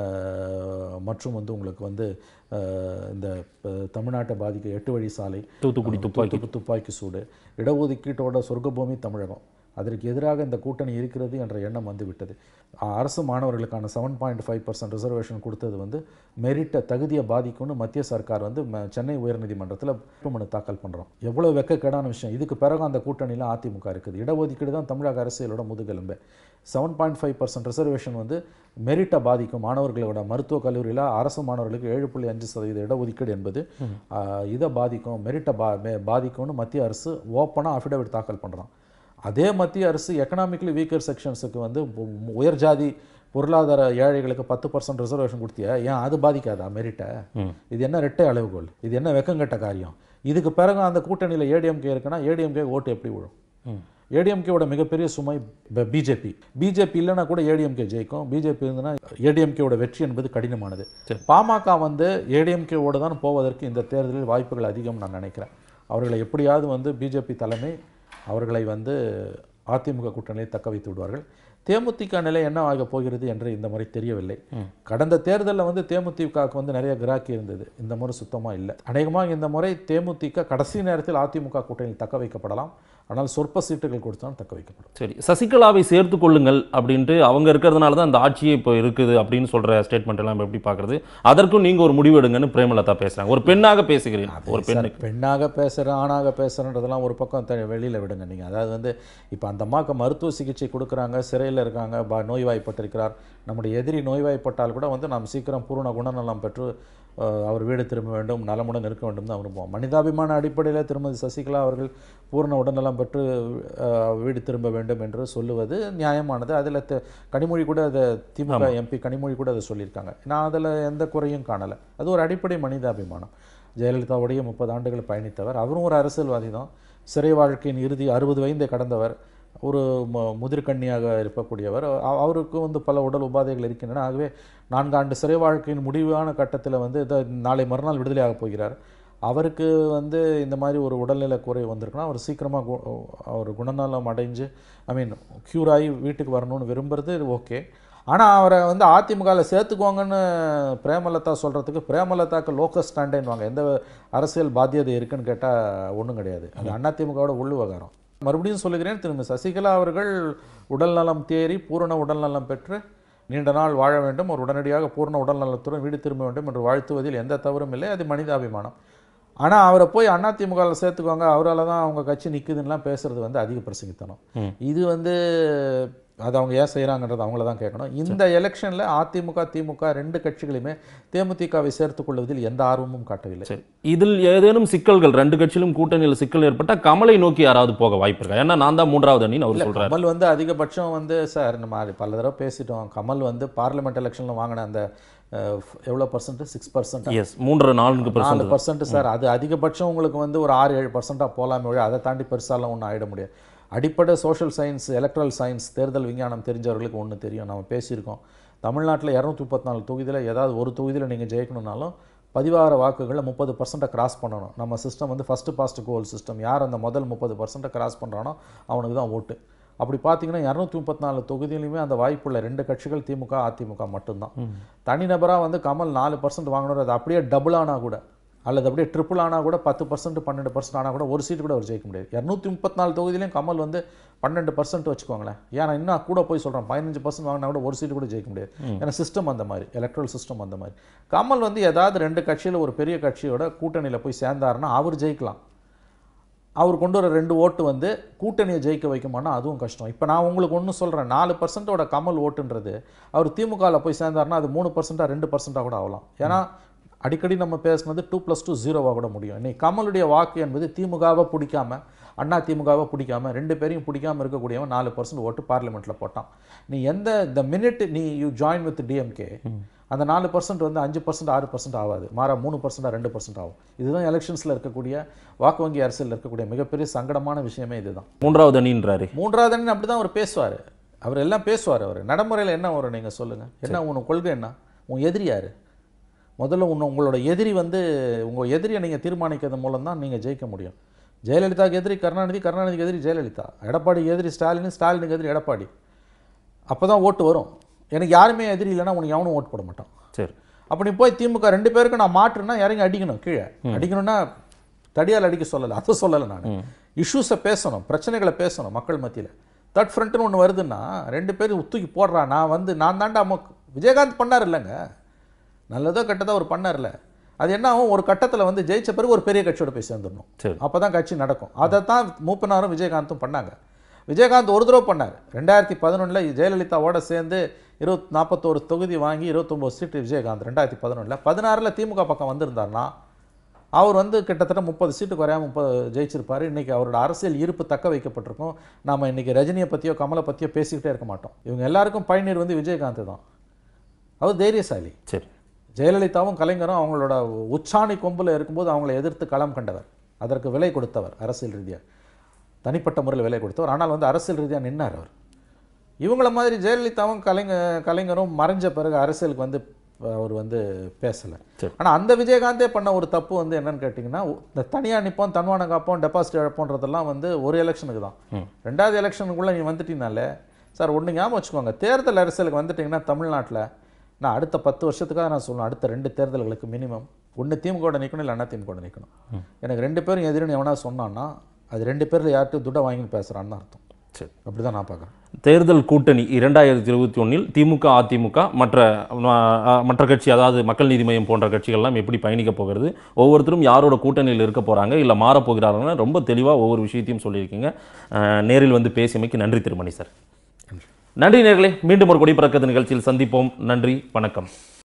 மற்றும் வந்து உங்களுக்கு வந்து அஹ், இந்த அஹ், தமிழ்நாட்டை பாதிக்க எட்டு வழி சாலை தூத்துக்குடி துப்பாக்கி துப்பாக்கி துப்பாக்கி சூடு இடஒதுக்கீட்டோட சொர்க்கபூமி தமிழகம் அதற்கு எதிராக இந்த கூட்டணி இருக்கிறது என்ற எண்ணம் வந்து விட்டது அ- அரசு மாணவர்களுக்கான seven point five percent reservation கொடுத்தது வந்து மெரிட்டை தகுதியை பாதிக்கும்னு மத்திய சர்க்கார் வந்து ம- சென்னை உயர்நீதிமன்றத்தில் மனு தாக்கல் பண்ணுறோம் எவ்வளோ வெக்கக்கேடான விஷயம் இதுக்கு பிறகு அந்த கூட்டணியில் அதிமுக இருக்குது இடஒதுக்கீடு தான் தமிழக அரசியலோட முதுகெலும்பு seven point five percent reservation வந்து மெரிட்டை பாதிக்கும் மாணவர்களோட மருத்துவக் கல்லூரியில் அரசு மாணவர்களுக்கு ஏழு புள்ளி அஞ்சு சதவீத இடஒதுக்கீடு என்பது ஆ, இதை பாதிக்கும் மெரிட்டை பா மே- பாதிக்கும்னு மத்திய அரசு ஓப்பனாக அஃபிடவிட் தாக்கல் பண்ணுறான் அதே மத்திய அரசு எக்கனாமிக்கலி வீக்கர் செக்ஷன்ஸுக்கு வந்து உ- உயர் ஜாதி பொருளாதார ஏழைகளுக்கு பத்து பர்சன்ட் ரிசர்வேஷன் கொடுத்தியா ஏன் அது பாதிக்காதா மெரிட்டை இது என்ன ரெட்டை அளவுகோல் இது என்ன வெக்கங்கட்ட காரியம் இதுக்கு பிறகு அந்த கூட்டணியில் ஏடிஎம்கே இருக்குன்னா ஏடிஎம்கே ஓட்டு எப்படி விழும் ஏடிஎம்கேவோட மிகப்பெரிய சுமை பிஜேபி பிஜேபி இல்லைன்னா கூட ஏடிஎம்கே ஜெயிக்கும் பிஜேபி இருந்ததுன்னா ஏடிஎம்கேவோட வெற்றி என்பது கடினமானது பாமக வந்து ஏடிஎம்கேவோட தான் போவதற்கு இந்த தேர்தலில் வாய்ப்புகள் அதிகம் நான் நினைக்கிறேன் அவர்களை எப்படியாவது வந்து பிஜேபி தலைமை அவர்களை வந்து அதிமுக கூட்டணியை தக்க வைத்து விடுவார்கள் தேமுதிக நிலை என்ன ஆகப் போகிறது என்று இந்த முறை தெரியவில்லை கடந்த தேர்தலில் வந்து தேமுதிகவுக்கு வந்து நிறைய கிராக்கி இருந்தது இந்த முறை சுத்தமாக இல்லை அநேகமாக இந்த முறை தேமுதிக கடைசி நேரத்தில் அதிமுக கூட்டணியில் தக்க வைக்கப்படலாம் ஆனால் சொற்ப சீட்டுகள் கொடுத்தாலும் தக்க வைக்கப்படும் சரி சசிகலாவை சேர்த்து கொள்ளுங்கள் அப்படின்ட்டு அவங்க இருக்கிறதுனால தான் அந்த ஆட்சியே இப்போ இருக்குது அப்படின்னு சொல்ற ஸ்டேட்மெண்ட் எல்லாம் எப்படி பார்க்கறது அதற்கும் நீங்க ஒரு முடிவு எடுங்கன்னு பிரேமலதா பேசுறாங்க ஒரு பெண்ணாக பேசுகிறேன் ஒரு பெண் சார், பெண்ணாக பேசுகிறேன் ஆணாக பேசுகிறன்றதெல்லாம் ஒரு பக்கம் த வெளியில் விடுங்க நீங்கள் அதாவது வந்து இப்போ அந்த அம்மாவுக்கு மருத்துவ சிகிச்சை கொடுக்குறாங்க சிறையில் இருக்காங்க பா நோய்வாய்ப்பட்டிருக்கிறார் நம்முடைய எதிரி நோய்வாய்ப்பட்டால் கூட வந்து நாம் சீக்கிரம் பூரண குணநலம் பெற்று அஹ், அவர் வீடு திரும்ப வேண்டும் நலமுடன் இருக்க வேண்டும் தான் விரும்புவோம் மனிதாபிமான அடிப்படையில் திருமதி சசிகலா அவர்கள் பூரண உடல்நலம் பெற்று அஹ், வீடு திரும்ப வேண்டும் என்று சொல்லுவது நியாயமானது அதில் கனிமொழி கூட அதை திமுக எம்பி கனிமொழி கூட அதை சொல்லியிருக்காங்க நான் அதில் எந்த குறையும் காணலை அது ஒரு அடிப்படை மனிதாபிமானம் ஜெயலலிதாவுடைய முப்பது ஆண்டுகள் பயணித்தவர் அவரும் ஒரு அரசியல்வாதி தான் சிறை வாழ்க்கையின் இறுதி அறுபது வயதை கடந்தவர் ஒரு மு- முதிர்கண்ணியாக இருக்கக்கூடியவர் அ- அவருக்கு வந்து பல உடல் உபாதைகள் இருக்கின்றன ஆகவே நான்காண்டு சிறை வாழ்க்கையின் முடிவான கட்டத்தில் வந்து இத- நாளை மறுநாள் விடுதலையாக போகிறார் அவருக்கு வந்து இந்த மாதிரி ஒரு உடல்நல குறை வந்திருக்குன்னா அவர் சீக்கிரமாக அவர் குணநலம் அடைஞ்சு ஐ மீன் க்யூர் ஆகி வீட்டுக்கு வரணும்னு விரும்புறது ஓகே ஆனால் அவரை வந்து அதிமுகவில் சேர்த்துக்குவாங்கன்னு பிரேமலதா சொல்கிறதுக்கு பிரேமலதாக்கு லோக்கல் ஸ்டாண்டேன்வாங்க எந்த அரசியல் பாத்தியதை இருக்குன்னு கேட்டால் ஒன்றும் கிடையாது அது அதிமுகவோட உள் விவகாரம் மறுபடியும் சொல்லுகிறேன் திரும்ப சசிகலா அவர்கள் உடல்நலம் தேறி பூரண உடல்நலம் பெற்று நீண்ட நாள் வாழ வேண்டும் ஒரு உடனடியாக பூரண உடல்நலத்துடன் வீடு திரும்ப வேண்டும் என்று வாழ்த்துவதில் எந்த தவறும் இல்லை அது மனிதாபிமானம் ஆனால் அவரை போய் அதிமுகவில் சேர்த்துக்குவாங்க அவரால் தான் அவங்க கட்சி நிற்குதுன்னெலாம் பேசுறது வந்து அதிக பிரசங்கித்தனம் இது வந்து அது அவங்க ஏன் செய்கிறாங்கன்றது அவங்கள தான் கேட்கணும் இந்த எலெக்ஷனில் அதிமுக திமுக ரெண்டு கட்சிகளுமே தேமுதிகவை சேர்த்துக் கொள்வதில் எந்த ஆர்வமும் காட்டவில்லை சரி இதில் ஏதேனும் சிக்கல்கள் ரெண்டு கட்சியிலும் கூட்டணியில் சிக்கல் ஏற்பட்டால் கமலை நோக்கி யாராவது போக வாய்ப்பு இருக்கா ஏன்னா நான் தான் மூன்றாவது அணின்னு அவர் சொல்றாரு கமல் வந்து அதிகபட்சம் வந்து சார் நம்ம அது பல தடவை பேசிட்டோம் கமல் வந்து பார்லிமெண்ட் எலெக்ஷனில் வாங்கின அந்த அஹ், எவ்வளோ பர்சன்ட் சிக்ஸ் பர்சன்ட் எஸ் மூன்றரை நான்கு நாலு பர்சன்ட் பர்சன்ட் சார் அது அதிகபட்சம் உங்களுக்கு வந்து ஒரு ஆறு ஏழு பர்சன்ட்டாக போகலாமே ஒழிய அதை தாண்டி பெருசாலாம் ஒன்றும் ஆயிட முடியாது அடிப்படை சோஷியல் சயின்ஸ் எலக்ட்ரல் சயின்ஸ் தேர்தல் விஞ்ஞானம் தெரிஞ்சவர்களுக்கு ஒன்று தெரியும் நம்ம பேசியிருக்கோம் தமிழ்நாட்டில் இரநூத்தி முப்பத்தி நாலு தொகுதியில் ஏதாவது ஒரு தொகுதியில் நீங்கள் ஜெயிக்கணும்னாலும் பதிவார வாக்குகளில் முப்பது பர்சன்ட்டை கிராஸ் பண்ணணும் நம்ம சிஸ்டம் வந்து ஃபஸ்ட்டு பாஸ்ட் கோல் சிஸ்டம் யார் அந்த முதல் முப்பது பர்சன்ட்டை கிராஸ் பண்ணுறானோ அவனுக்கு தான் ஓட்டு அப்படி பார்த்தீங்கன்னா இரநூத்தி முப்பத்தி நாலு தொகுதியிலுமே அந்த வாய்ப்புள்ள ரெண்டு கட்சிகள் திமுக அதிமுக மட்டும்தான் தனிநபராக வந்து கமல் நாலு பர்சன்ட் வாங்கினார் அது அப்படியே டபுள் ஆனால் கூட அல்லது அப்படியே ட்ரிபிள் ஆனால் கூட பத்து பர்சன்ட் பன்னெண்டு பர்சன்ட் ஆனால் கூட ஒரு சீட்டு கூட அவர் ஜெயிக்க முடியாது இரநூத்தி முப்பத்தி நாலு தொகுதியிலையும் கமல் வந்து பன்னெண்டு பர்சன்ட் வச்சுக்கோங்களேன் ஏன்னா இன்னும் கூட போய் சொல்கிறேன் பதினஞ்சு பர்சன்ட் வாங்கினா கூட ஒரு சீட்டு கூட ஜெயிக்க முடியாது ஏன்னா சிஸ்டம் அந்த மாதிரி எலக்ட்ரல் சிஸ்டம் அந்த மாதிரி கமல் வந்து ஏதாவது ரெண்டு கட்சியில் ஒரு பெரிய கட்சியோட கூட்டணியில் போய் சேர்ந்தாருன்னா அவர் ஜெயிக்கலாம் அவர் கொண்டு வர ரெண்டு ஓட்டு வந்து கூட்டணியை ஜெயிக்க வைக்குமானா அதுவும் கஷ்டம் இப்போ நான் உங்களுக்கு ஒன்று சொல்கிறேன் நாலு பர்சன்ட்டோட கமல் ஓட்டுன்றது அவர் திமுகவில் போய் சேர்ந்தாருன்னா அது மூணு பர்சன்ட்டாக ரெண்டு பர்சன்ட்டாக கூட ஆகலாம் ஏன்னா அடிக்கடி நம்ம பேசுனது டூ ப்ளஸ் டூ ஜீரோவாக கூட முடியும் இன்னைக்கு கமலுடைய வாக்கு என்பது திமுகவை பிடிக்காம அண்ணா திமுகவை பிடிக்காம ரெண்டு பேரையும் பிடிக்காம இருக்கக்கூடியவன் நாலு பர்சன்ட் ஓட்டு பார்லிமெண்ட்டில் போட்டான் நீ எந்த த மினிட் நீ யூ ஜாயின் வித் டிஎம்கே அந்த நாலு பர்சன்ட் வந்து அஞ்சு பர்சன்ட் ஆறு பர்சன்ட் ஆகாது மாறா மூணு பர்சன்ட் ரெண்டு பர்சன்ட் ஆகும் இதுதான் எலெக்ஷன்ஸில் இருக்கக்கூடிய வாக்கு வங்கி அரசியலில் இருக்கக்கூடிய மிகப்பெரிய சங்கடமான விஷயமே இதுதான் மூன்றாவது அணின்றாரு மூன்றாவது அண்ணன் அப்படி தான் அவர் பேசுவார் அவர் எல்லாம் பேசுவார் அவர் நடைமுறையில் என்ன வரும் நீங்கள் சொல்லுங்கள் என்ன உன் கொள்கை என்ன உன் எதிரி யார் முதல்ல உன்னை உங்களோட எதிரி வந்து உங்கள் எதிரியை நீங்கள் தீர்மானிக்கிறது மூலம் தான் நீங்கள் ஜெயிக்க முடியும் ஜெயலலிதாவுக்கு எதிரி கருணாநிதி கருணாநிதிக்கு எதிரி ஜெயலலிதா எடப்பாடிக்கு எதிரி ஸ்டாலின் ஸ்டாலினுக்கு எதிரி எடப்பாடி அப்போ தான் ஓட்டு வரும் எனக்கு யாருமே எதிரி இல்லைன்னா உனக்கு எவனும் ஓட்டு போட மாட்டான் சரி அப்ப நீ போய் திமுக ரெண்டு பேருக்கு நான் மாற்றுனா இறங்கி அடிக்கணும் கீழே அடிக்கணும்னா தடியால் அடிக்க சொல்லலை அதை சொல்லலை நான் இஷ்யூஸை பேசணும் பிரச்சனைகளை பேசணும் மக்கள் மத்தியில் தேர்ட் ஃப்ரண்ட்னு ஒன்று வருதுன்னா ரெண்டு பேரும் தூக்கி போடுறா நான் வந்து நான் தாண்டா அம்மா விஜயகாந்த் பண்ணார் இல்லைங்க நல்லதோ கெட்டதோ அவர் பண்ணார்ல அது என்ன ஆகும் ஒரு கட்டத்தில் வந்து ஜெயிச்ச பிறகு ஒரு பெரிய கட்சியோட போய் சேர்ந்துடணும் சரி அப்போ தான் கட்சி நடக்கும் அதை தான் மூப்பனாரும் விஜயகாந்தும் பண்ணாங்க விஜயகாந்த் ஒரு தடவை பண்ணார் ரெண்டாயிரத்தி பதினொன்றில் ஜெயலலிதாவோட சேர்ந்து இருபத் நாற்பத்தோரு தொகுதி வாங்கி இருபத்தொம்போது சீட்டு விஜயகாந்த் ரெண்டாயிரத்தி பதினொன்றில் பதினாறில் திமுக பக்கம் வந்திருந்தாருன்னா அவர் வந்து கிட்டத்தட்ட முப்பது சீட்டு குறையாம முப்பது ஜெயிச்சிருப்பாரு இன்னைக்கு அவரோட அரசியல் இருப்பு தக்க வைக்கப்பட்டிருக்கும் நாம இன்னைக்கு ரஜினியை பற்றியோ கமலை பற்றியோ பேசிக்கிட்டே இருக்க மாட்டோம் இவங்க எல்லாருக்கும் பயனீர் வந்து விஜயகாந்த் தான் அவர் தைரியசாலி சரி ஜெயலலிதாவும் கலைஞரும் அவங்களோட உச்சாணி கொம்பில் இருக்கும்போது அவங்களை எதிர்த்து களம் கண்டவர் அதற்கு விலை கொடுத்தவர் அரசியல் ரீதியாக தனிப்பட்ட முறையில் விலை கொடுத்தவர் ஆனால் வந்து அரசியல் ரீதியாக நின்னார் அவர் இவங்கள மாதிரி ஜெயலலிதாவும் கலைஞர் கலைஞரும் மறைஞ்ச பிறகு அரசியலுக்கு வந்து அவர் வந்து பேசலை சரி. ஆனால் அந்த விஜயகாந்தே பண்ண ஒரு தப்பு வந்து என்னன்னு கேட்டிங்கன்னா இந்த தனியாக நிற்போம் தன்மான காப்போம் டெபாசிட் இழப்போன்றதெல்லாம் வந்து ஒரு எலெக்ஷனுக்கு தான் ரெண்டாவது எலெக்ஷனுக்குள்ளே நீ வந்துட்டீங்கனாலே சார் ஒன்று ஞாபகம் வச்சுக்கோங்க தேர்தல் அரசியலுக்கு வந்துட்டீங்கன்னா தமிழ்நாட்டில் நான் அடுத்த பத்து வருஷத்துக்காக நான் சொல்லணும் அடுத்த ரெண்டு தேர்தல்களுக்கு மினிமம் ஒன்று திமுக நிற்கணும் இல்லை அண்ணா திமுக நிற்கணும் எனக்கு ரெண்டு பேரும் எதிரின்னு எவனா சொன்னான்னா அது ரெண்டு பேரில் யார்கிட்ட துட்டை வாங்கின்னு பேசுகிறான்னு அர்த்தம் சரி அப்படி தான் நான் பார்க்குறேன் தேர்தல் கூட்டணி இரண்டாயிரத்தி இருபத்தி ஒன்றில் திமுக அதிமுக மற்ற அஹ், மற்ற கட்சி அதாவது மக்கள் நீதி மய்யம் போன்ற கட்சிகள்லாம் எப்படி பயணிக்க போகிறது ஒவ்வொருத்தரும் யாரோட கூட்டணியில் இருக்க போகிறாங்க இல்லை மாறப் போகிறார்கள்னு ரொம்ப தெளிவாக ஒவ்வொரு விஷயத்தையும் சொல்லியிருக்கீங்க அஹ், நேரில் வந்து பேசியமைக்கு நன்றி திருமணி சார் நன்றி நேர்களே மீண்டும் ஒரு கொடி பறக்கத்து நிகழ்ச்சியில் சந்திப்போம் நன்றி வணக்கம்